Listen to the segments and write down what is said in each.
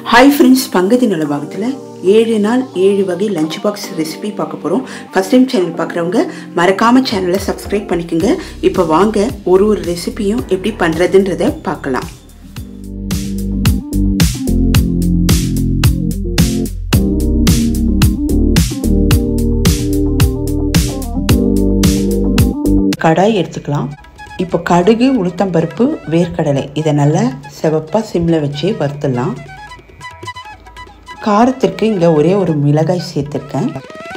hi friends பங்கதி நலபாகத்தில் ஏழு நாள் ஏழு வகை லஞ்ச் பாக்ஸ் ரெசிபி பார்க்க போகிறோம் ஃபஸ்ட் டைம் சேனல் பார்க்குறவங்க மறக்காமல் சேனலை சப்ஸ்கிரைப் பண்ணிக்கோங்க இப்போ வாங்க ஒரு ஒரு ரெசிபியும் எப்படி பண்ணுறதுன்றத பார்க்கலாம் கடாய் எடுத்துக்கலாம் இப்போ கடுகு உளுத்தம்பருப்பு வேர்க்கடலை இதை நல்லா செவப்பாக சிம்மில் வச்சு வறுத்துடலாம் காரத்திற்கு இங்கே ஒரே ஒரு மிளகாய் சேர்த்துருக்கேன்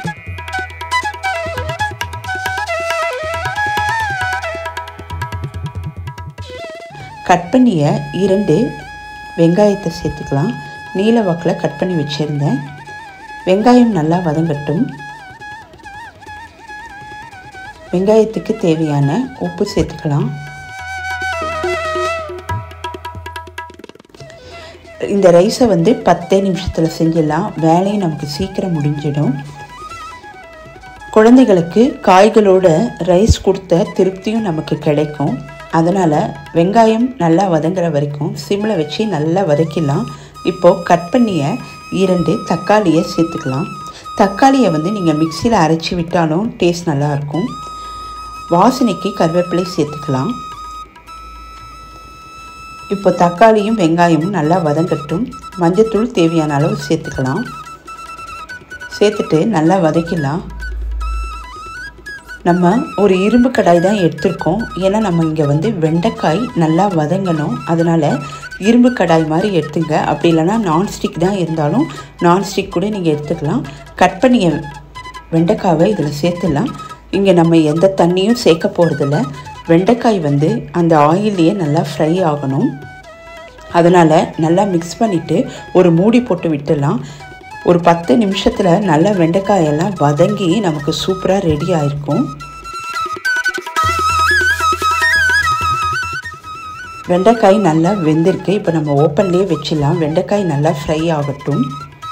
கட் பண்ணிய இரண்டு வெங்காயத்தை சேர்த்துக்கலாம் நீல வாக்கில் கட் பண்ணி வச்சுருந்தேன் வெங்காயம் நல்லா வதங்கட்டும் வெங்காயத்துக்கு தேவையான உப்பு சேர்த்துக்கலாம் இந்த ரைஸை வந்து பத்தே நிமிஷத்தில் செஞ்சிடலாம் வேலையும் நமக்கு சீக்கிரம் முடிஞ்சிடும் குழந்தைகளுக்கு காய்களோட ரைஸ் கொடுத்த திருப்தியும் நமக்கு கிடைக்கும் அதனால் வெங்காயம் நல்லா வதங்குற வரைக்கும் சிம்மில் வச்சு நல்லா வதக்கிடலாம் இப்போது கட் பண்ணிய இரண்டு தக்காளியை சேர்த்துக்கலாம் தக்காளியை வந்து நீங்கள் மிக்சியில் அரைச்சி விட்டாலும் டேஸ்ட் நல்லாயிருக்கும் வாசனைக்கு கருவேப்பிலை சேர்த்துக்கலாம் இப்போ தக்காளியும் வெங்காயமும் நல்லா வதங்கட்டும் மஞ்சத்தூள் தேவையான அளவு சேர்த்துக்கலாம் சேர்த்துட்டு நல்லா வதக்கிடலாம் நம்ம ஒரு இரும்பு கடாய் தான் எடுத்திருக்கோம் ஏன்னா நம்ம இங்கே வந்து வெண்டைக்காய் நல்லா வதங்கணும் அதனால் இரும்பு கடாய் மாதிரி எடுத்துங்க அப்படி இல்லைனா நான்ஸ்டிக் தான் இருந்தாலும் நான்ஸ்டிக் கூட நீங்கள் எடுத்துக்கலாம் கட் பண்ணிய வெண்டைக்காவை இதில் சேர்த்துடலாம் இங்கே நம்ம எந்த தண்ணியும் சேர்க்க போகிறதில்ல வெண்டைக்காய் வந்து அந்த ஆயிலையே நல்லா ஃப்ரை ஆகணும் அதனால் நல்லா மிக்ஸ் பண்ணிவிட்டு ஒரு மூடி போட்டு விட்டுடலாம் ஒரு பத்து நிமிஷத்தில் நல்லா வெண்டைக்காயெல்லாம் வதங்கி நமக்கு சூப்பராக ரெடி ஆயிருக்கும் வெண்டைக்காய் நல்லா வெந்திருக்கு இப்போ நம்ம ஓப்பன்லேயே வச்சிடலாம் வெண்டைக்காய் நல்லா ஃப்ரை ஆகட்டும்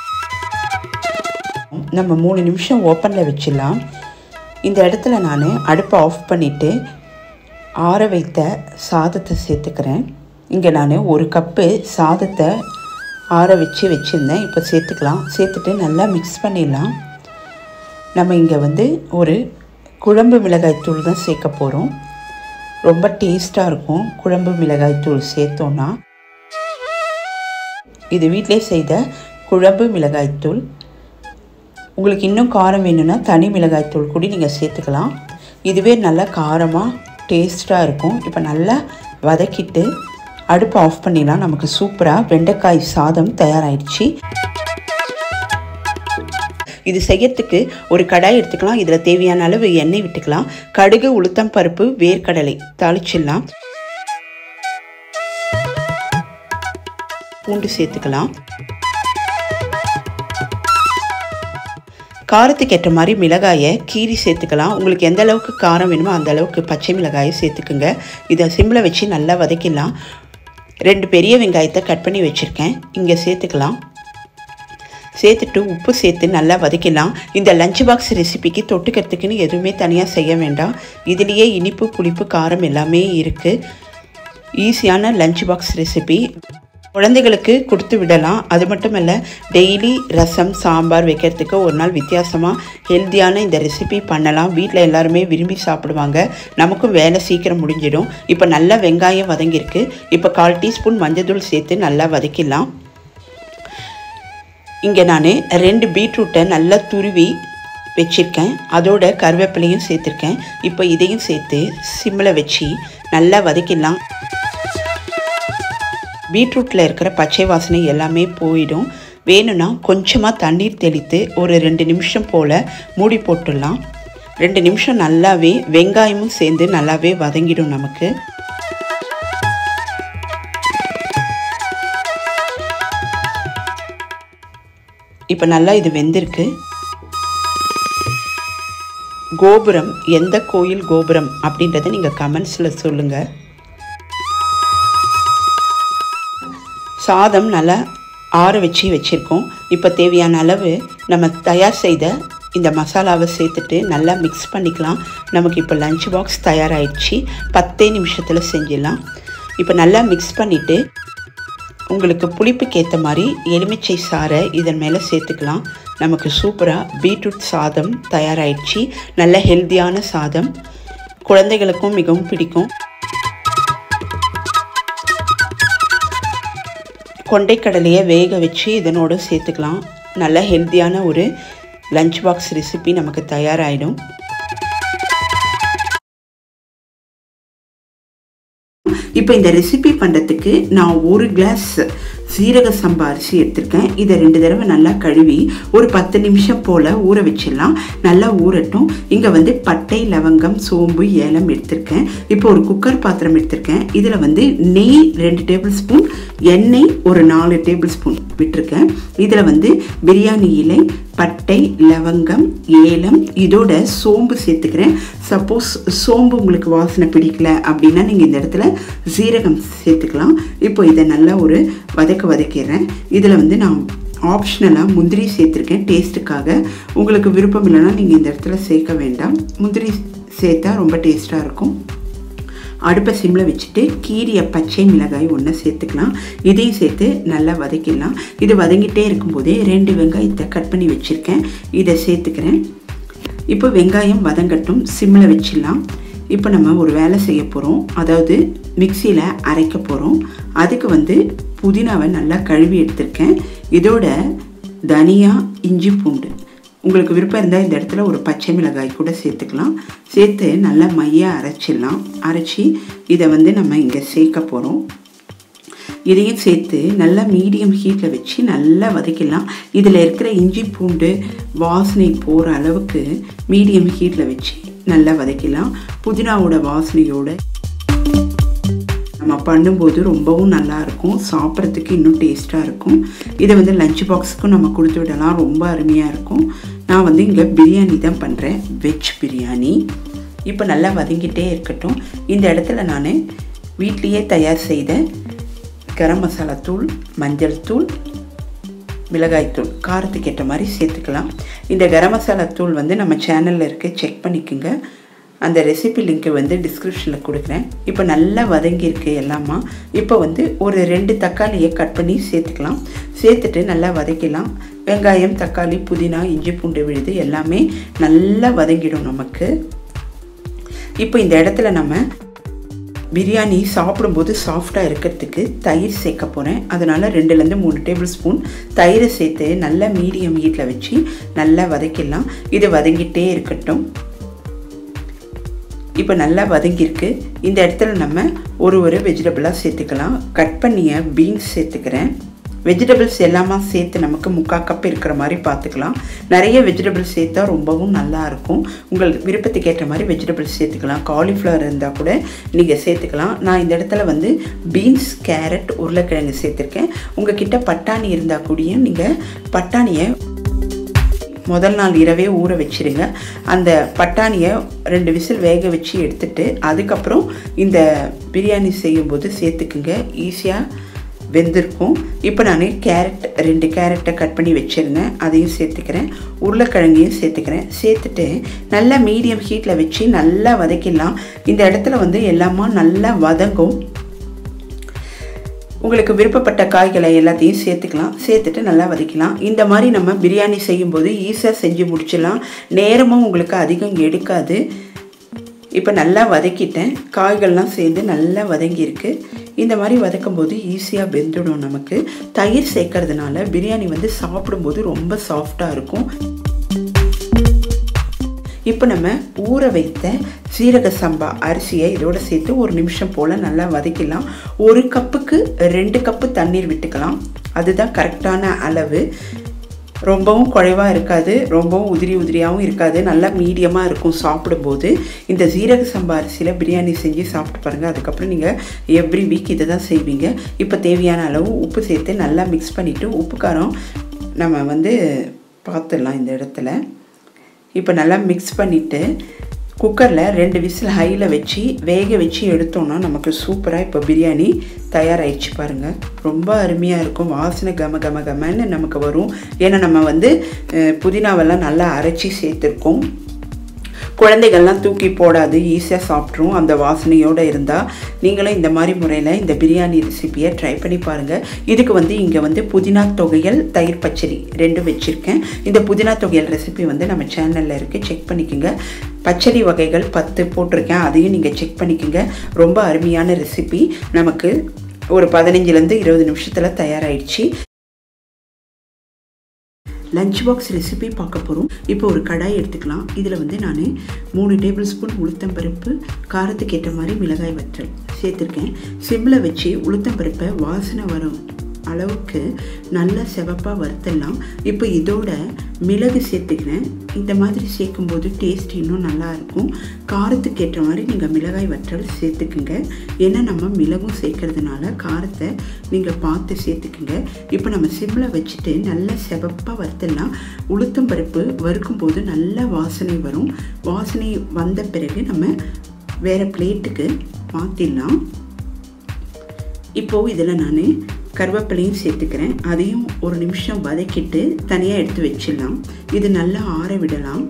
நம்ம மூணு நிமிஷம் ஓப்பனில் வச்சிடலாம் இந்த இடத்துல நான் அடுப்பை ஆஃப் பண்ணிவிட்டு ஆற வைத்த சாதத்தை சேர்த்துக்கிறேன் இங்கே நான் ஒரு கப்பு சாதத்தை ஆற வச்சு வச்சுருந்தேன் இப்போ சேர்த்துக்கலாம் சேர்த்துட்டு நல்லா மிக்ஸ் பண்ணிடலாம் நம்ம இங்கே வந்து ஒரு குழம்பு மிளகாய் தூள் தான் சேர்க்க போகிறோம் ரொம்ப டேஸ்ட்டாக இருக்கும் குழம்பு மிளகாய் தூள் சேர்த்தோன்னா இது வீட்டிலே செய்த குழம்பு மிளகாய் தூள் உங்களுக்கு இன்னும் காரம் வேணும்னா தனி மிளகாய் தூள் கூட நீங்கள் சேர்த்துக்கலாம் இதுவே நல்லா காரமாக டேஸ்ட்டாக இருக்கும் இப்போ நல்லா வதக்கிட்டு அடுப்பை ஆஃப் பண்ணிடலாம் நமக்கு சூப்பராக வெண்டைக்காய் சாதம் தயாராகிடுச்சு இது செய்யறதுக்கு ஒரு கடாய் எடுத்துக்கலாம் இதில் தேவையான அளவு எண்ணெய் விட்டுக்கலாம் கடுகு உளுத்தம் பருப்பு வேர்க்கடலை தாளிச்சிடலாம் பூண்டு சேர்த்துக்கலாம் காரத்துக்கு ஏற்ற மாதிரி மிளகாயை கீரி சேர்த்துக்கலாம் உங்களுக்கு எந்த அளவுக்கு காரம் வேணுமோ அந்த அளவுக்கு பச்சை மிளகாயை சேர்த்துக்குங்க இதை சிம்மில் வச்சு நல்லா வதக்கிடலாம் ரெண்டு பெரிய வெங்காயத்தை கட் பண்ணி வச்சுருக்கேன் இங்கே சேர்த்துக்கலாம் சேர்த்துட்டு உப்பு சேர்த்து நல்லா வதக்கிடலாம் இந்த லஞ்ச் பாக்ஸ் ரெசிபிக்கு தொட்டுக்கிறதுக்குன்னு எதுவுமே தனியாக செய்ய வேண்டாம் இதுலேயே இனிப்பு புளிப்பு காரம் எல்லாமே இருக்குது ஈஸியான லஞ்ச் பாக்ஸ் ரெசிபி குழந்தைகளுக்கு கொடுத்து விடலாம் அது மட்டும் இல்லை டெய்லி ரசம் சாம்பார் வைக்கிறதுக்கு ஒரு நாள் வித்தியாசமாக ஹெல்த்தியான இந்த ரெசிபி பண்ணலாம் வீட்டில் எல்லாருமே விரும்பி சாப்பிடுவாங்க நமக்கும் வேலை சீக்கிரம் முடிஞ்சிடும் இப்போ நல்லா வெங்காயம் வதங்கியிருக்கு இப்போ கால் டீஸ்பூன் மஞ்சள் சேர்த்து நல்லா வதக்கிடலாம் இங்கே நான் ரெண்டு பீட்ரூட்டை நல்லா துருவி வச்சுருக்கேன் அதோட கருவேப்பிலையும் சேர்த்துருக்கேன் இப்போ இதையும் சேர்த்து சிம்மில் வச்சு நல்லா வதக்கிடலாம் பீட்ரூட்டில் இருக்கிற பச்சை வாசனை எல்லாமே போயிடும் வேணும்னா கொஞ்சமாக தண்ணீர் தெளித்து ஒரு ரெண்டு நிமிஷம் போல் மூடி போட்டுடலாம் ரெண்டு நிமிஷம் நல்லாவே வெங்காயமும் சேர்ந்து நல்லாவே வதங்கிடும் நமக்கு இப்போ நல்லா இது வெந்திருக்கு கோபுரம் எந்த கோயில் கோபுரம் அப்படின்றத நீங்கள் கமெண்ட்ஸில் சொல்லுங்கள் சாதம் நல்லா ஆற வச்சு வச்சுருக்கோம் இப்போ தேவையான அளவு நம்ம தயார் செய்த இந்த மசாலாவை சேர்த்துட்டு நல்லா மிக்ஸ் பண்ணிக்கலாம் நமக்கு இப்போ லஞ்ச் பாக்ஸ் தயாராகிடுச்சு பத்தே நிமிஷத்தில் செஞ்சிடலாம் இப்போ நல்லா மிக்ஸ் பண்ணிவிட்டு உங்களுக்கு புளிப்புக்கு ஏற்ற மாதிரி எலுமிச்சை சாறை இதன் மேலே சேர்த்துக்கலாம் நமக்கு சூப்பராக பீட்ரூட் சாதம் தயாராகிடுச்சு நல்ல ஹெல்த்தியான சாதம் குழந்தைகளுக்கும் மிகவும் பிடிக்கும் கொண்டைக்கடலையை வேக வச்சு இதனோடு சேர்த்துக்கலாம் நல்ல ஹெல்த்தியான ஒரு லஞ்ச் பாக்ஸ் ரெசிபி நமக்கு தயாராகிடும் இப்போ இந்த ரெசிபி பண்ணுறதுக்கு நான் ஒரு கிளாஸ் சீரக சம்பா அரிசி எடுத்திருக்கேன் இதை ரெண்டு தடவை நல்லா கழுவி ஒரு பத்து நிமிஷம் போல் ஊற வச்சிடலாம் நல்லா ஊறட்டும் இங்கே வந்து பட்டை லவங்கம் சோம்பு ஏலம் எடுத்திருக்கேன் இப்போ ஒரு குக்கர் பாத்திரம் எடுத்திருக்கேன் இதில் வந்து நெய் ரெண்டு டேபிள் ஸ்பூன் எண்ணெய் ஒரு நாலு டேபிள் ஸ்பூன் விட்டுருக்கேன் இதில் வந்து பிரியாணி இலை பட்டை லவங்கம் ஏலம் இதோட சோம்பு சேர்த்துக்கிறேன் சப்போஸ் சோம்பு உங்களுக்கு வாசனை பிடிக்கல அப்படின்னா நீங்கள் இந்த இடத்துல சீரகம் சேர்த்துக்கலாம் இப்போ இதை நல்லா ஒரு வதக்க வதக்கிடுறேன் இதில் வந்து நான் ஆப்ஷனலாக முந்திரி சேர்த்துருக்கேன் டேஸ்ட்டுக்காக உங்களுக்கு விருப்பம் இல்லைன்னா நீங்கள் இந்த இடத்துல சேர்க்க வேண்டாம் முந்திரி சேர்த்தா ரொம்ப டேஸ்ட்டாக இருக்கும் அடுப்பை சிம்மில் வச்சுட்டு கீரிய பச்சை மிளகாய் ஒன்று சேர்த்துக்கலாம் இதையும் சேர்த்து நல்லா வதக்கிடலாம் இது வதங்கிட்டே இருக்கும்போதே ரெண்டு வெங்காயத்தை கட் பண்ணி வச்சுருக்கேன் இதை சேர்த்துக்கிறேன் இப்போ வெங்காயம் வதங்கட்டும் சிம்மில் வச்சிடலாம் இப்போ நம்ம ஒரு வேலை செய்ய போகிறோம் அதாவது மிக்சியில் அரைக்க போகிறோம் அதுக்கு வந்து புதினாவை நல்லா கழுவி எடுத்திருக்கேன் இதோட தனியா இஞ்சி பூண்டு உங்களுக்கு விருப்பம் இருந்தால் இந்த இடத்துல ஒரு பச்சை மிளகாய் கூட சேர்த்துக்கலாம் சேர்த்து நல்லா மையாக அரைச்சிடலாம் அரைச்சி இதை வந்து நம்ம இங்கே சேர்க்க போகிறோம் இதையும் சேர்த்து நல்லா மீடியம் ஹீட்டில் வச்சு நல்லா வதக்கிடலாம் இதில் இருக்கிற இஞ்சி பூண்டு வாசனை போகிற அளவுக்கு மீடியம் ஹீட்டில் வச்சு நல்லா வதக்கிடலாம் புதினாவோட வாசனையோட நம்ம பண்ணும்போது ரொம்பவும் நல்லாயிருக்கும் சாப்பிட்றதுக்கு இன்னும் டேஸ்ட்டாக இருக்கும் இதை வந்து லஞ்ச் பாக்ஸுக்கும் நம்ம கொடுத்து விடலாம் ரொம்ப அருமையாக இருக்கும் நான் வந்து இங்கே பிரியாணி தான் பண்ணுறேன் வெஜ் பிரியாணி இப்போ நல்லா வதங்கிட்டே இருக்கட்டும் இந்த இடத்துல நான் வீட்லேயே தயார் செய்த கரம் மசாலா தூள் மஞ்சள் தூள் மிளகாய்த்தூள் காரத்துக்கு ஏற்ற மாதிரி சேர்த்துக்கலாம் இந்த கரம் மசாலா தூள் வந்து நம்ம சேனலில் இருக்க செக் பண்ணிக்கோங்க அந்த ரெசிபி லிங்க்கு வந்து டிஸ்கிரிப்ஷனில் கொடுக்குறேன் இப்போ நல்லா வதங்கியிருக்கு எல்லாமா இப்போ வந்து ஒரு ரெண்டு தக்காளியை கட் பண்ணி சேர்த்துக்கலாம் சேர்த்துட்டு நல்லா வதக்கிடலாம் வெங்காயம் தக்காளி புதினா இஞ்சி பூண்டு விழுது எல்லாமே நல்லா வதங்கிடும் நமக்கு இப்போ இந்த இடத்துல நம்ம பிரியாணி சாப்பிடும்போது சாஃப்டாக இருக்கிறதுக்கு தயிர் சேர்க்க போகிறேன் அதனால் ரெண்டுலேருந்து மூணு டேபிள் ஸ்பூன் தயிரை சேர்த்து நல்லா மீடியம் ஹீட்டில் வச்சு நல்லா வதக்கிடலாம் இது வதங்கிட்டே இருக்கட்டும் இப்போ நல்லா வதங்கியிருக்கு இந்த இடத்துல நம்ம ஒரு ஒரு வெஜிடபிளாக சேர்த்துக்கலாம் கட் பண்ணிய பீன்ஸ் சேர்த்துக்கிறேன் வெஜிடபிள்ஸ் எல்லாமே சேர்த்து நமக்கு முக்கால் கப் இருக்கிற மாதிரி பார்த்துக்கலாம் நிறைய வெஜிடபிள்ஸ் சேர்த்தா ரொம்பவும் நல்லா இருக்கும் உங்கள் விருப்பத்துக்கு ஏற்ற மாதிரி வெஜிடபிள்ஸ் சேர்த்துக்கலாம் காலிஃப்ளவர் இருந்தால் கூட நீங்கள் சேர்த்துக்கலாம் நான் இந்த இடத்துல வந்து பீன்ஸ் கேரட் உருளைக்கிழங்கு சேர்த்துருக்கேன் உங்கள் கிட்ட பட்டாணி இருந்தால் கூடயும் நீங்கள் பட்டாணியை முதல் நாள் இரவே ஊற வச்சிருங்க அந்த பட்டாணியை ரெண்டு விசில் வேக வச்சு எடுத்துட்டு அதுக்கப்புறம் இந்த பிரியாணி செய்யும்போது சேர்த்துக்குங்க ஈஸியாக வெந்திருக்கும் இப்போ நான் கேரட் ரெண்டு கேரட்டை கட் பண்ணி வச்சுருந்தேன் அதையும் சேர்த்துக்கிறேன் உருளைக்கிழங்கையும் சேர்த்துக்கிறேன் சேர்த்துட்டு நல்லா மீடியம் ஹீட்டில் வச்சு நல்லா வதக்கிடலாம் இந்த இடத்துல வந்து எல்லாமா நல்லா வதங்கும் உங்களுக்கு விருப்பப்பட்ட காய்களை எல்லாத்தையும் சேர்த்துக்கலாம் சேர்த்துட்டு நல்லா வதக்கலாம் இந்த மாதிரி நம்ம பிரியாணி செய்யும்போது ஈஸியாக செஞ்சு முடிச்சிடலாம் நேரமும் உங்களுக்கு அதிகம் எடுக்காது இப்போ நல்லா வதக்கிட்டேன் காய்கள்லாம் சேர்ந்து நல்லா வதங்கியிருக்கு இந்த மாதிரி வதக்கும்போது ஈஸியாக வெந்துடும் நமக்கு தயிர் சேர்க்கறதுனால பிரியாணி வந்து சாப்பிடும்போது ரொம்ப சாஃப்டாக இருக்கும் இப்போ நம்ம ஊற வைத்த சீரக சம்பா அரிசியை இதோட சேர்த்து ஒரு நிமிஷம் போல் நல்லா வதக்கிடலாம் ஒரு கப்புக்கு ரெண்டு கப்பு தண்ணீர் விட்டுக்கலாம் அதுதான் கரெக்டான அளவு ரொம்பவும் குறைவாக இருக்காது ரொம்பவும் உதிரி உதிரியாகவும் இருக்காது நல்லா மீடியமாக இருக்கும் சாப்பிடும்போது இந்த சீரக சம்பா அரிசியில் பிரியாணி செஞ்சு சாப்பிட்டு பாருங்கள் அதுக்கப்புறம் நீங்கள் எவ்ரி வீக் இதை தான் செய்வீங்க இப்போ தேவையான அளவு உப்பு சேர்த்து நல்லா மிக்ஸ் பண்ணிவிட்டு உப்பு காரம் நம்ம வந்து பார்த்துடலாம் இந்த இடத்துல இப்போ நல்லா மிக்ஸ் பண்ணிவிட்டு குக்கரில் ரெண்டு விசில் ஹையில் வச்சு வேக வச்சு எடுத்தோன்னா நமக்கு சூப்பராக இப்போ பிரியாணி தயாராகிடுச்சு பாருங்கள் ரொம்ப அருமையாக இருக்கும் வாசனை கம கம கமன்னு நமக்கு வரும் ஏன்னா நம்ம வந்து புதினாவெல்லாம் நல்லா அரைச்சி சேர்த்துருக்கோம் குழந்தைகள்லாம் தூக்கி போடாது ஈஸியாக சாப்பிட்ரும் அந்த வாசனையோடு இருந்தால் நீங்களும் இந்த மாதிரி முறையில் இந்த பிரியாணி ரெசிபியை ட்ரை பண்ணி பாருங்கள் இதுக்கு வந்து இங்கே வந்து புதினா தொகையல் தயிர் பச்சடி ரெண்டும் வச்சுருக்கேன் இந்த புதினா தொகையல் ரெசிபி வந்து நம்ம சேனலில் இருக்குது செக் பண்ணிக்கோங்க பச்சடி வகைகள் பத்து போட்டிருக்கேன் அதையும் நீங்கள் செக் பண்ணிக்கோங்க ரொம்ப அருமையான ரெசிபி நமக்கு ஒரு பதினஞ்சுலேருந்து இருபது நிமிஷத்தில் தயாராகிடுச்சு லஞ்ச் பாக்ஸ் ரெசிபி பார்க்க போகிறோம் இப்போ ஒரு கடாய் எடுத்துக்கலாம் இதில் வந்து நான் மூணு டேபிள் ஸ்பூன் உளுத்தம்பருப்பு காரத்துக்கு ஏற்ற மாதிரி மிளகாய் வற்றல் சேர்த்துருக்கேன் சிம்மில் வச்சு உளுத்தம்பருப்பை வாசனை வரும் அளவுக்கு நல்லா செவப்பாக வறுத்தலாம் இப்போ இதோட மிளகு சேர்த்துக்கிறேன் இந்த மாதிரி சேர்க்கும்போது டேஸ்ட் இன்னும் நல்லா இருக்கும் காரத்துக்கு ஏற்ற மாதிரி நீங்கள் மிளகாய் வற்றல் சேர்த்துக்குங்க ஏன்னா நம்ம மிளகும் சேர்க்கறதுனால காரத்தை நீங்கள் பார்த்து சேர்த்துக்குங்க இப்போ நம்ம சிம்மில் வச்சுட்டு நல்லா செவப்பாக வறுத்தலாம் உளுத்தம் பருப்பு வறுக்கும் போது நல்ல வாசனை வரும் வாசனை வந்த பிறகு நம்ம வேறு பிளேட்டுக்கு மாற்றிடலாம் இப்போது இதில் நான் கருவேப்பிலையும் சேர்த்துக்கிறேன் அதையும் ஒரு நிமிஷம் வதக்கிட்டு தனியாக எடுத்து வச்சிடலாம் இது நல்லா ஆற விடலாம்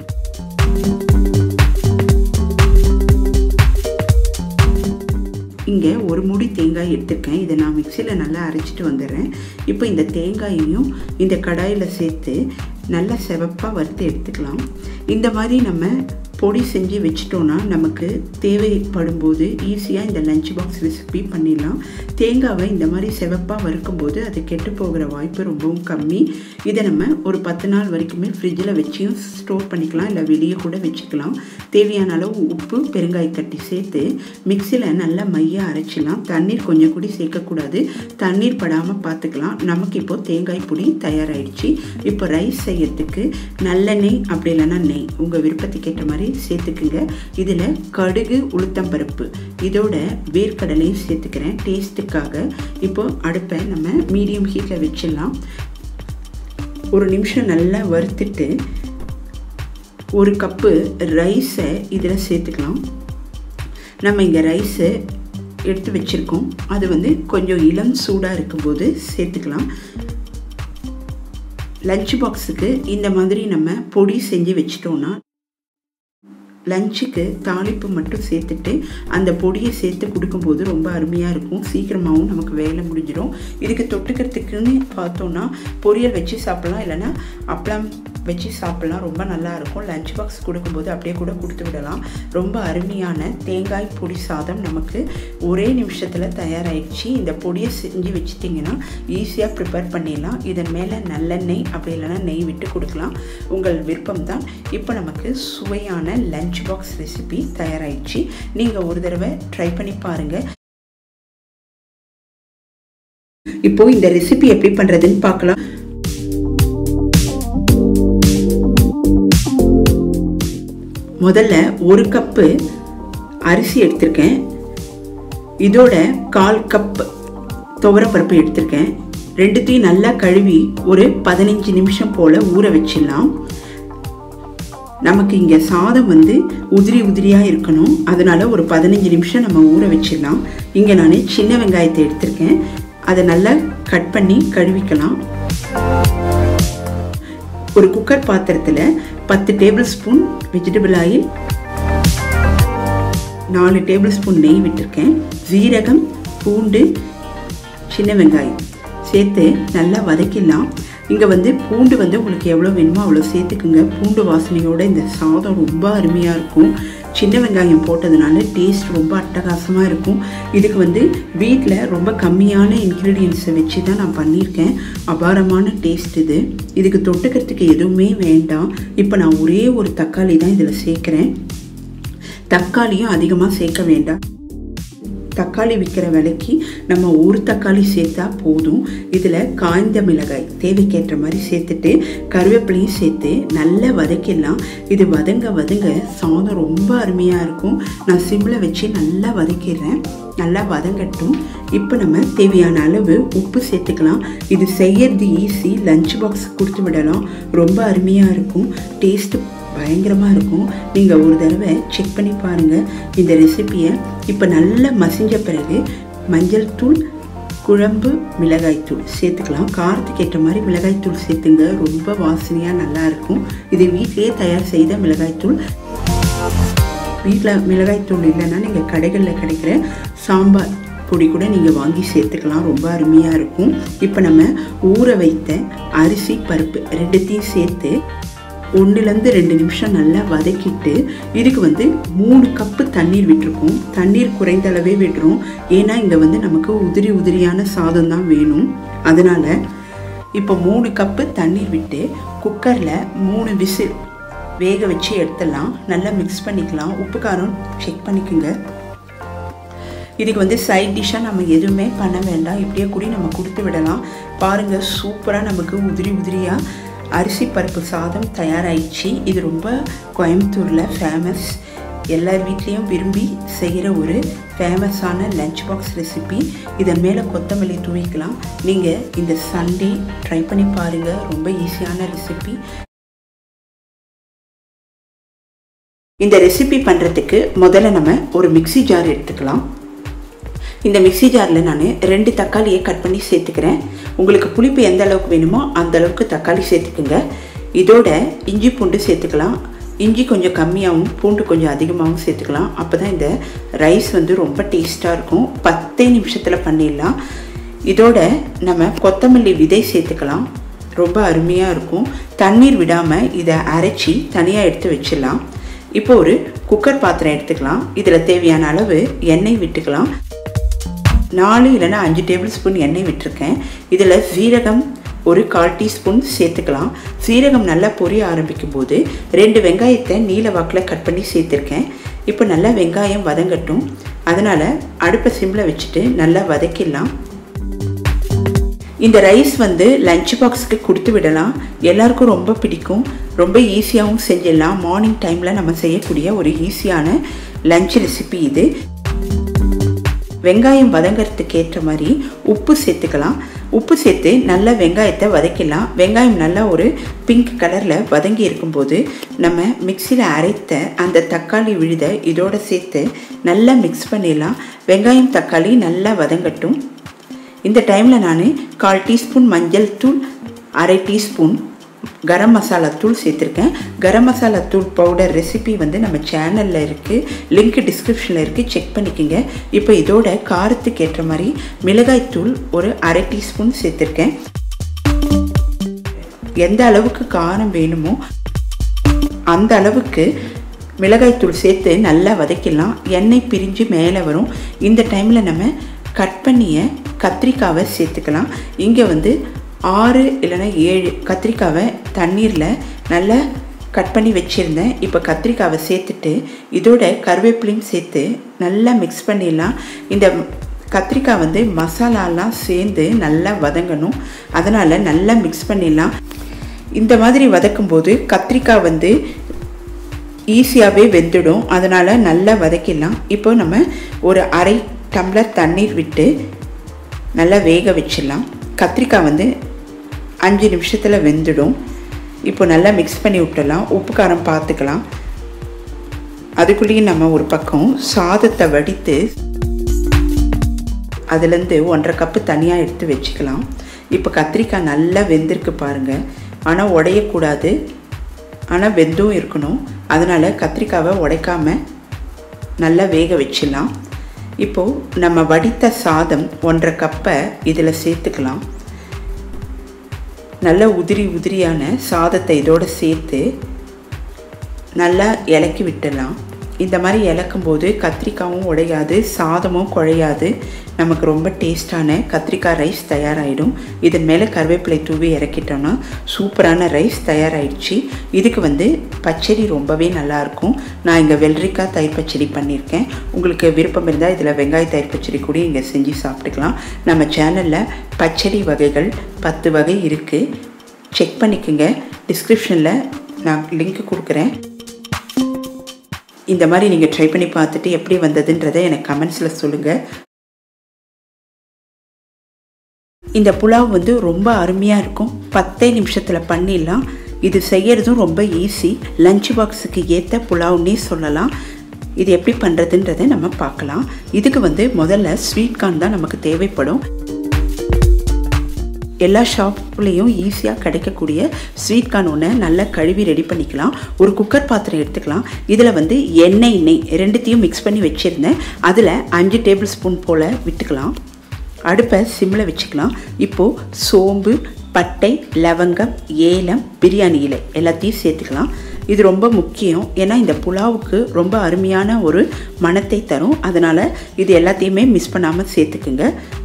இங்கே ஒரு முடி தேங்காய் எடுத்திருக்கேன் இதை நான் மிக்சியில் நல்லா அரைச்சிட்டு வந்துடுறேன் இப்போ இந்த தேங்காயையும் இந்த கடாயில் சேர்த்து நல்லா செவப்பாக வறுத்து எடுத்துக்கலாம் இந்த மாதிரி நம்ம பொடி செஞ்சு வச்சிட்டோன்னா நமக்கு தேவைப்படும் போது ஈஸியாக இந்த லஞ்ச் பாக்ஸ் ரெசிபி பண்ணிடலாம் தேங்காவை இந்த மாதிரி செவப்பாக வறுக்கும்போது அது கெட்டு போகிற வாய்ப்பு ரொம்பவும் கம்மி இதை நம்ம ஒரு பத்து நாள் வரைக்குமே ஃப்ரிட்ஜில் வச்சியும் ஸ்டோர் பண்ணிக்கலாம் இல்லை வெளியே கூட வச்சுக்கலாம் தேவையான அளவு உப்பு பெருங்காய கட்டி சேர்த்து மிக்சியில் நல்லா மையாக அரைச்சிடலாம் தண்ணீர் கொஞ்சம் கூட சேர்க்கக்கூடாது தண்ணீர் படாமல் பார்த்துக்கலாம் நமக்கு இப்போது தேங்காய் பொடி தயாராகிடுச்சு இப்போ ரைஸ் செய்யறதுக்கு நல்லெண்ணெய் அப்படி இல்லைன்னா நெய் உங்கள் விருப்பத்துக்கு ஏற்ற மாதிரி சேர்த்துக்குங்க இதில் கடுகு உளுத்தம்பருப்பு இதோட வேர்க்கடலையும் சேர்த்துக்கிறேன் டேஸ்ட்டுக்காக இப்போ அடுப்பை நம்ம மீடியம் ஹீட்டில் வச்சிடலாம் ஒரு நிமிஷம் நல்லா வறுத்துட்டு ஒரு கப்பு ரைஸை இதில் சேர்த்துக்கலாம் நம்ம இங்கே ரைஸை எடுத்து வச்சுருக்கோம் அது வந்து கொஞ்சம் இளம் சூடாக இருக்கும்போது சேர்த்துக்கலாம் லஞ்ச் பாக்ஸுக்கு இந்த மாதிரி நம்ம பொடி செஞ்சு வச்சிட்டோன்னா லஞ்சுக்கு தாளிப்பு மட்டும் சேர்த்துட்டு அந்த பொடியை சேர்த்து கொடுக்கும்போது ரொம்ப அருமையாக இருக்கும் சீக்கிரமாகவும் நமக்கு வேலை முடிஞ்சிடும் இதுக்கு தொட்டுக்கிறதுக்குன்னு பார்த்தோன்னா பொரியல் வச்சு சாப்பிட்லாம் இல்லைன்னா அப்பளம் வச்சு சாப்பிட்லாம் ரொம்ப நல்லா இருக்கும் லஞ்ச் பாக்ஸ் கொடுக்கும்போது அப்படியே கூட கொடுத்து விடலாம் ரொம்ப அருமையான தேங்காய் பொடி சாதம் நமக்கு ஒரே நிமிஷத்தில் தயாராகிடுச்சு இந்த பொடியை செஞ்சு வச்சுட்டிங்கன்னா ஈஸியாக ப்ரிப்பேர் பண்ணிடலாம் இதன் மேலே நல்லெண்ணெய் அப்படி இல்லைன்னா நெய் விட்டு கொடுக்கலாம் உங்கள் விருப்பம் தான் இப்போ நமக்கு சுவையான லஞ்ச் பாக்ஸ் ரெசிபி தயாராகிடுச்சு நீங்கள் ஒரு தடவை ட்ரை பண்ணி பாருங்கள் இப்போ இந்த ரெசிபி எப்படி பண்ணுறதுன்னு பார்க்கலாம் முதல்ல ஒரு கப்பு அரிசி எடுத்திருக்கேன் இதோட கால் கப் துவரப்பருப்பு எடுத்திருக்கேன் ரெண்டுத்தையும் நல்லா கழுவி ஒரு பதினஞ்சு நிமிஷம் போல் ஊற வச்சிடலாம் நமக்கு இங்கே சாதம் வந்து உதிரி உதிரியாக இருக்கணும் அதனால் ஒரு பதினஞ்சு நிமிஷம் நம்ம ஊற வச்சிடலாம் இங்கே நான் சின்ன வெங்காயத்தை எடுத்திருக்கேன் அதை நல்லா கட் பண்ணி கழுவிக்கலாம் ஒரு குக்கர் பாத்திரத்தில் பத்து டேபிள் ஸ்பூன் வெஜிடபிள் ஆயில் நாலு டேபிள் ஸ்பூன் நெய் விட்டுருக்கேன் ஜீரகம் பூண்டு சின்ன வெங்காயம் சேர்த்து நல்லா வதக்கிடலாம் இங்கே வந்து பூண்டு வந்து உங்களுக்கு எவ்வளோ வேணுமோ அவ்வளோ சேர்த்துக்குங்க பூண்டு வாசனையோட இந்த சாதம் ரொம்ப அருமையாக இருக்கும் சின்ன வெங்காயம் போட்டதுனால டேஸ்ட் ரொம்ப அட்டகாசமாக இருக்கும் இதுக்கு வந்து வீட்டில் ரொம்ப கம்மியான இன்க்ரீடியன்ஸை வச்சு தான் நான் பண்ணியிருக்கேன் அபாரமான டேஸ்ட் இது இதுக்கு தொட்டுக்கிறதுக்கு எதுவுமே வேண்டாம் இப்போ நான் ஒரே ஒரு தக்காளி தான் இதில் சேர்க்குறேன் தக்காளியும் அதிகமாக சேர்க்க வேண்டாம் தக்காளி விற்கிற விலைக்கு நம்ம ஒரு தக்காளி சேர்த்தா போதும் இதில் காய்ந்த மிளகாய் தேவைக்கேற்ற மாதிரி சேர்த்துட்டு கருவேப்பிலையும் சேர்த்து நல்லா வதக்கிடலாம் இது வதங்க வதங்க சாதம் ரொம்ப அருமையாக இருக்கும் நான் சிம்மில் வச்சு நல்லா வதக்கிடுறேன் நல்லா வதங்கட்டும் இப்போ நம்ம தேவையான அளவு உப்பு சேர்த்துக்கலாம் இது செய்யறது ஈஸி லஞ்ச் பாக்ஸ் கொடுத்து விடலாம் ரொம்ப அருமையாக இருக்கும் டேஸ்ட்டு பயங்கரமாக இருக்கும் நீங்கள் ஒரு தடவை செக் பண்ணி பாருங்கள் இந்த ரெசிப்பியை இப்போ நல்லா மசிஞ்ச பிறகு மஞ்சள் தூள் குழம்பு மிளகாய்த்தூள் சேர்த்துக்கலாம் காரத்துக்கு ஏற்ற மாதிரி மிளகாய்த்தூள் சேர்த்துங்க ரொம்ப வாசனையாக நல்லா இருக்கும் இது வீட்டிலேயே தயார் செய்த மிளகாய்த்தூள் வீட்டில் மிளகாய்த்தூள் இல்லைன்னா நீங்கள் கடைகளில் கிடைக்கிற சாம்பார் பொடி கூட நீங்கள் வாங்கி சேர்த்துக்கலாம் ரொம்ப அருமையாக இருக்கும் இப்போ நம்ம ஊற வைத்த அரிசி பருப்பு ரெண்டுத்தையும் சேர்த்து ஒன்றுலேருந்து ரெண்டு நிமிஷம் நல்லா வதக்கிட்டு இதுக்கு வந்து மூணு கப்பு தண்ணீர் விட்டுருக்கோம் தண்ணீர் குறைந்த அளவே விட்டுரும் ஏன்னா இங்கே வந்து நமக்கு உதிரி உதிரியான சாதம் தான் வேணும் அதனால் இப்போ மூணு கப்பு தண்ணீர் விட்டு குக்கரில் மூணு விசில் வேக வச்சு எடுத்துடலாம் நல்லா மிக்ஸ் பண்ணிக்கலாம் உப்பு காரம் செக் பண்ணிக்கோங்க இதுக்கு வந்து சைட் டிஷ்ஷாக நம்ம எதுவுமே பண்ண வேண்டாம் இப்படியே கூட நம்ம கொடுத்து விடலாம் பாருங்கள் சூப்பராக நமக்கு உதிரி உதிரியாக அரிசி பருப்பு சாதம் தயாராகிடுச்சு இது ரொம்ப கோயம்புத்தூரில் ஃபேமஸ் எல்லார் வீட்லேயும் விரும்பி செய்கிற ஒரு ஃபேமஸான லஞ்ச் பாக்ஸ் ரெசிபி இதன் மேலே கொத்தமல்லி தூவிக்கலாம் நீங்கள் இந்த சண்டே ட்ரை பண்ணி பாருங்கள் ரொம்ப ஈஸியான ரெசிபி இந்த ரெசிபி பண்ணுறதுக்கு முதல்ல நம்ம ஒரு மிக்சி ஜார் எடுத்துக்கலாம் இந்த மிக்சி ஜாரில் நான் ரெண்டு தக்காளியை கட் பண்ணி சேர்த்துக்கிறேன் உங்களுக்கு புளிப்பு எந்த அளவுக்கு வேணுமோ அந்த அளவுக்கு தக்காளி சேர்த்துக்குங்க இதோட இஞ்சி பூண்டு சேர்த்துக்கலாம் இஞ்சி கொஞ்சம் கம்மியாகவும் பூண்டு கொஞ்சம் அதிகமாகவும் சேர்த்துக்கலாம் அப்போ தான் இந்த ரைஸ் வந்து ரொம்ப டேஸ்ட்டாக இருக்கும் பத்தே நிமிஷத்தில் பண்ணிடலாம் இதோட நம்ம கொத்தமல்லி விதை சேர்த்துக்கலாம் ரொம்ப அருமையாக இருக்கும் தண்ணீர் விடாமல் இதை அரைச்சி தனியாக எடுத்து வச்சிடலாம் இப்போ ஒரு குக்கர் பாத்திரம் எடுத்துக்கலாம் இதில் தேவையான அளவு எண்ணெய் விட்டுக்கலாம் நாலு இல்லைன்னா அஞ்சு டேபிள் ஸ்பூன் எண்ணெய் விட்டுருக்கேன் இதில் சீரகம் ஒரு கால் டீஸ்பூன் சேர்த்துக்கலாம் சீரகம் நல்லா பொரிய ஆரம்பிக்கும் போது ரெண்டு வெங்காயத்தை நீல வாக்கில் கட் பண்ணி சேர்த்துருக்கேன் இப்போ நல்லா வெங்காயம் வதங்கட்டும் அதனால் அடுப்பை சிம்மில் வச்சுட்டு நல்லா வதக்கிடலாம் இந்த ரைஸ் வந்து லஞ்ச் பாக்ஸுக்கு கொடுத்து விடலாம் எல்லாருக்கும் ரொம்ப பிடிக்கும் ரொம்ப ஈஸியாகவும் செஞ்சிடலாம் மார்னிங் டைமில் நம்ம செய்யக்கூடிய ஒரு ஈஸியான லஞ்ச் ரெசிபி இது வெங்காயம் வதங்கிறதுக்கு ஏற்ற மாதிரி உப்பு சேர்த்துக்கலாம் உப்பு சேர்த்து நல்லா வெங்காயத்தை வதக்கிடலாம் வெங்காயம் நல்லா ஒரு பிங்க் கலரில் வதங்கி இருக்கும்போது நம்ம மிக்சியில் அரைத்த அந்த தக்காளி விழுத இதோடு சேர்த்து நல்லா மிக்ஸ் பண்ணிடலாம் வெங்காயம் தக்காளி நல்லா வதங்கட்டும் இந்த டைமில் நான் கால் டீஸ்பூன் மஞ்சள் தூள் அரை டீஸ்பூன் கரம் மசாலா தூள் சேர்த்துருக்கேன் கரம் மசாலா தூள் பவுடர் ரெசிபி வந்து நம்ம சேனலில் இருக்குது லிங்க் டிஸ்கிரிப்ஷனில் இருக்குது செக் பண்ணிக்கோங்க இப்போ இதோட காரத்துக்கு ஏற்ற மாதிரி மிளகாய் தூள் ஒரு அரை டீஸ்பூன் சேர்த்துருக்கேன் எந்த அளவுக்கு காரம் வேணுமோ அந்த அளவுக்கு மிளகாய்த்தூள் சேர்த்து நல்லா வதக்கிடலாம் எண்ணெய் பிரிஞ்சு மேலே வரும் இந்த டைமில் நம்ம கட் பண்ணிய கத்திரிக்காவை சேர்த்துக்கலாம் இங்கே வந்து ஆறு இல்லைன்னா ஏழு கத்திரிக்காவை தண்ணீரில் நல்லா கட் பண்ணி வச்சுருந்தேன் இப்போ கத்திரிக்காவை சேர்த்துட்டு இதோட கருவேப்பிலையும் சேர்த்து நல்லா மிக்ஸ் பண்ணிடலாம் இந்த கத்திரிக்காய் வந்து மசாலாலாம் சேர்ந்து நல்லா வதங்கணும் அதனால் நல்லா மிக்ஸ் பண்ணிடலாம் இந்த மாதிரி வதக்கும்போது கத்திரிக்காய் வந்து ஈஸியாகவே வெந்துடும் அதனால் நல்லா வதக்கிடலாம் இப்போ நம்ம ஒரு அரை டம்ளர் தண்ணீர் விட்டு நல்லா வேக வச்சிடலாம் கத்திரிக்காய் வந்து அஞ்சு நிமிஷத்தில் வெந்துடும் இப்போ நல்லா மிக்ஸ் பண்ணி விட்டுடலாம் உப்பு காரம் பார்த்துக்கலாம் அதுக்குள்ளேயும் நம்ம ஒரு பக்கம் சாதத்தை வடித்து அதுலேருந்து ஒன்றரை கப்பு தனியாக எடுத்து வச்சுக்கலாம் இப்போ கத்திரிக்காய் நல்லா வெந்திருக்கு பாருங்கள் ஆனால் உடையக்கூடாது ஆனால் வெந்தும் இருக்கணும் அதனால் கத்திரிக்காவை உடைக்காம நல்லா வேக வச்சிடலாம் இப்போது நம்ம வடித்த சாதம் ஒன்றரை கப்பை இதில் சேர்த்துக்கலாம் நல்ல உதிரி உதிரியான சாதத்தை இதோடு சேர்த்து நல்லா இலக்கி விட்டுடலாம் இந்த மாதிரி இலக்கும்போது கத்திரிக்காயும் உடையாது சாதமும் குழையாது நமக்கு ரொம்ப டேஸ்டான கத்திரிக்காய் ரைஸ் தயாராகிடும் இதன் மேலே கருவேப்பிலை தூவி இறக்கிட்டோன்னா சூப்பரான ரைஸ் தயாராகிடுச்சு இதுக்கு வந்து பச்சடி ரொம்பவே நல்லாயிருக்கும் நான் இங்கே வெள்ளரிக்காய் தயிர் பச்சடி பண்ணியிருக்கேன் உங்களுக்கு விருப்பம் இருந்தால் இதில் வெங்காய தயிர் பச்சடி கூட இங்கே செஞ்சு சாப்பிட்டுக்கலாம் நம்ம சேனலில் பச்சடி வகைகள் பத்து வகை இருக்குது செக் பண்ணிக்கோங்க டிஸ்கிரிப்ஷனில் நான் லிங்க் கொடுக்குறேன் இந்த மாதிரி நீங்கள் ட்ரை பண்ணி பார்த்துட்டு எப்படி வந்ததுன்றதை எனக்கு கமெண்ட்ஸில் சொல்லுங்கள் இந்த புலாவ் வந்து ரொம்ப அருமையாக இருக்கும் பத்தே நிமிஷத்தில் பண்ணிடலாம் இது செய்யறதும் ரொம்ப ஈஸி லஞ்ச் பாக்ஸுக்கு ஏற்ற புலாவ்னே சொல்லலாம் இது எப்படி பண்ணுறதுன்றதை நம்ம பார்க்கலாம் இதுக்கு வந்து முதல்ல ஸ்வீட் கார்ன் தான் நமக்கு தேவைப்படும் எல்லா ஷாப்லேயும் ஈஸியாக கிடைக்கக்கூடிய ஸ்வீட் கார்ன் ஒன்று நல்லா கழுவி ரெடி பண்ணிக்கலாம் ஒரு குக்கர் பாத்திரம் எடுத்துக்கலாம் இதில் வந்து எண்ணெய் நெய் ரெண்டுத்தையும் மிக்ஸ் பண்ணி வச்சுருந்தேன் அதில் அஞ்சு டேபிள் ஸ்பூன் போல் விட்டுக்கலாம் அடுப்பை சிம்மில் வச்சுக்கலாம் இப்போது சோம்பு பட்டை லவங்கம் ஏலம் பிரியாணி இலை எல்லாத்தையும் சேர்த்துக்கலாம் இது ரொம்ப முக்கியம் ஏன்னா இந்த புலாவுக்கு ரொம்ப அருமையான ஒரு மணத்தை தரும் அதனால் இது எல்லாத்தையுமே மிஸ் பண்ணாமல் சேர்த்துக்குங்க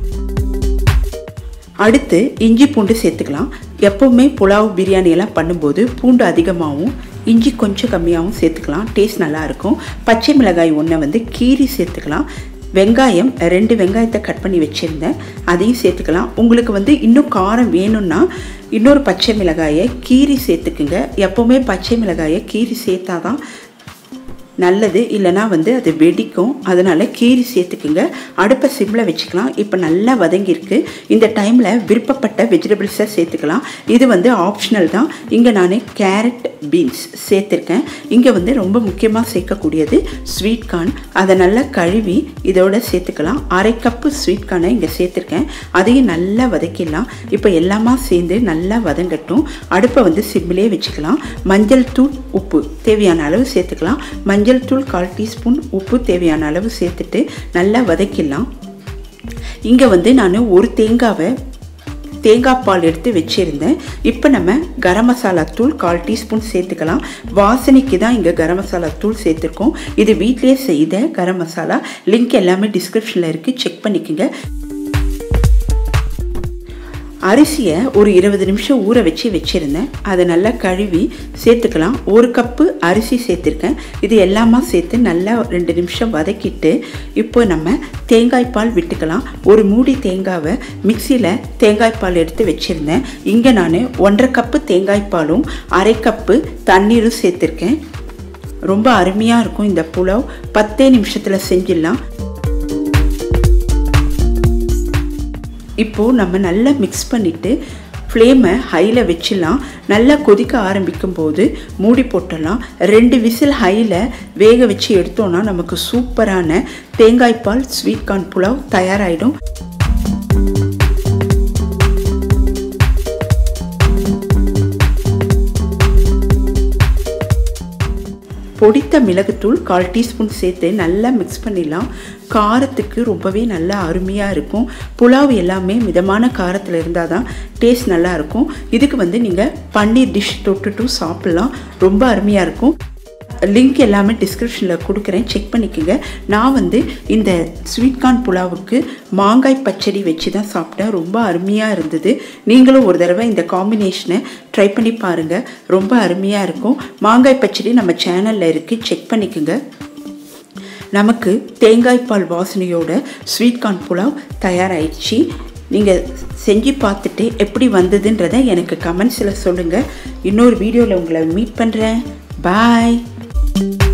அடுத்து இஞ்சி பூண்டு சேர்த்துக்கலாம் எப்போவுமே புலாவ் பிரியாணி எல்லாம் பண்ணும்போது பூண்டு அதிகமாகவும் இஞ்சி கொஞ்சம் கம்மியாகவும் சேர்த்துக்கலாம் டேஸ்ட் நல்லாயிருக்கும் பச்சை மிளகாய் ஒன்றை வந்து கீரி சேர்த்துக்கலாம் வெங்காயம் ரெண்டு வெங்காயத்தை கட் பண்ணி வச்சுருந்தேன் அதையும் சேர்த்துக்கலாம் உங்களுக்கு வந்து இன்னும் காரம் வேணும்னா இன்னொரு பச்சை மிளகாயை கீரி சேர்த்துக்குங்க எப்போவுமே பச்சை மிளகாயை கீரி சேர்த்தா தான் நல்லது இல்லைனா வந்து அது வெடிக்கும் அதனால் கீரி சேர்த்துக்குங்க அடுப்பை சிம்மில் வச்சுக்கலாம் இப்போ நல்லா வதங்கியிருக்கு இந்த டைமில் விருப்பப்பட்ட வெஜிடபிள்ஸை சேர்த்துக்கலாம் இது வந்து ஆப்ஷனல் தான் இங்கே நான் கேரட் பீன்ஸ் சேர்த்துருக்கேன் இங்கே வந்து ரொம்ப முக்கியமாக சேர்க்கக்கூடியது ஸ்வீட் கார்ன் அதை நல்லா கழுவி இதோட சேர்த்துக்கலாம் அரை கப்பு ஸ்வீட் கார்னை இங்கே சேர்த்துருக்கேன் அதையும் நல்லா வதக்கிடலாம் இப்போ எல்லாமா சேர்ந்து நல்லா வதங்கட்டும் அடுப்பை வந்து சிம்மிலே வச்சுக்கலாம் மஞ்சள் தூள் உப்பு தேவையான அளவு சேர்த்துக்கலாம் மஞ்சள் தூள் கால் டீஸ்பூன் உப்பு தேவையான அளவு சேர்த்துட்டு நல்லா வதக்கிடலாம் இங்கே வந்து நான் ஒரு தேங்காவை தேங்காய் பால் எடுத்து வச்சுருந்தேன் இப்போ நம்ம கரம் மசாலா தூள் கால் டீஸ்பூன் சேர்த்துக்கலாம் வாசனைக்கு தான் இங்கே கரம் மசாலா தூள் சேர்த்துருக்கோம் இது வீட்லேயே செய்த கரம் மசாலா லிங்க் எல்லாமே டிஸ்கிரிப்ஷனில் இருக்குது செக் பண்ணிக்கோங்க அரிசியை ஒரு இருபது நிமிஷம் ஊற வச்சு வச்சுருந்தேன் அதை நல்லா கழுவி சேர்த்துக்கலாம் ஒரு கப்பு அரிசி சேர்த்துருக்கேன் இது எல்லாமா சேர்த்து நல்லா ரெண்டு நிமிஷம் வதக்கிட்டு இப்போ நம்ம தேங்காய் பால் விட்டுக்கலாம் ஒரு மூடி தேங்காவை மிக்சியில் தேங்காய் பால் எடுத்து வச்சுருந்தேன் இங்கே நான் ஒன்றரை கப்பு தேங்காய் பாலும் அரை கப்பு தண்ணீரும் சேர்த்துருக்கேன் ரொம்ப அருமையாக இருக்கும் இந்த புலாவ் பத்தே நிமிஷத்தில் செஞ்சிடலாம் இப்போது நம்ம நல்லா மிக்ஸ் பண்ணிவிட்டு ஃப்ளேமை ஹையில் வச்சிடலாம் நல்லா கொதிக்க ஆரம்பிக்கும் போது மூடி போட்டுடலாம் ரெண்டு விசில் ஹையில் வேக வச்சு எடுத்தோன்னா நமக்கு சூப்பரான தேங்காய்பால் ஸ்வீட் கார்ன் புலாவ் தயாராகிடும் பொடித்த மிளகுத்தூள் கால் டீஸ்பூன் சேர்த்து நல்லா மிக்ஸ் பண்ணிடலாம் காரத்துக்கு ரொம்பவே நல்லா அருமையாக இருக்கும் புலாவ் எல்லாமே மிதமான காரத்தில் இருந்தால் தான் டேஸ்ட் நல்லா இருக்கும் இதுக்கு வந்து நீங்கள் பன்னீர் டிஷ் தொட்டுட்டும் சாப்பிட்லாம் ரொம்ப அருமையாக இருக்கும் லிங்க் எல்லாமே டிஸ்கிரிப்ஷனில் கொடுக்குறேன் செக் பண்ணிக்கோங்க நான் வந்து இந்த ஸ்வீட் கார்ன் புலாவுக்கு மாங்காய் பச்சடி வச்சு தான் சாப்பிட்டேன் ரொம்ப அருமையாக இருந்தது நீங்களும் ஒரு தடவை இந்த காம்பினேஷனை ட்ரை பண்ணி பாருங்கள் ரொம்ப அருமையாக இருக்கும் மாங்காய் பச்சடி நம்ம சேனலில் இருக்குது செக் பண்ணிக்கோங்க நமக்கு தேங்காய் பால் வாசனையோட ஸ்வீட் கார்ன் புலாவ் தயாராகிடுச்சு நீங்கள் செஞ்சு பார்த்துட்டு எப்படி வந்ததுன்றதை எனக்கு கமெண்ட்ஸில் சொல்லுங்கள் இன்னொரு வீடியோவில் உங்களை மீட் பண்ணுறேன் பாய்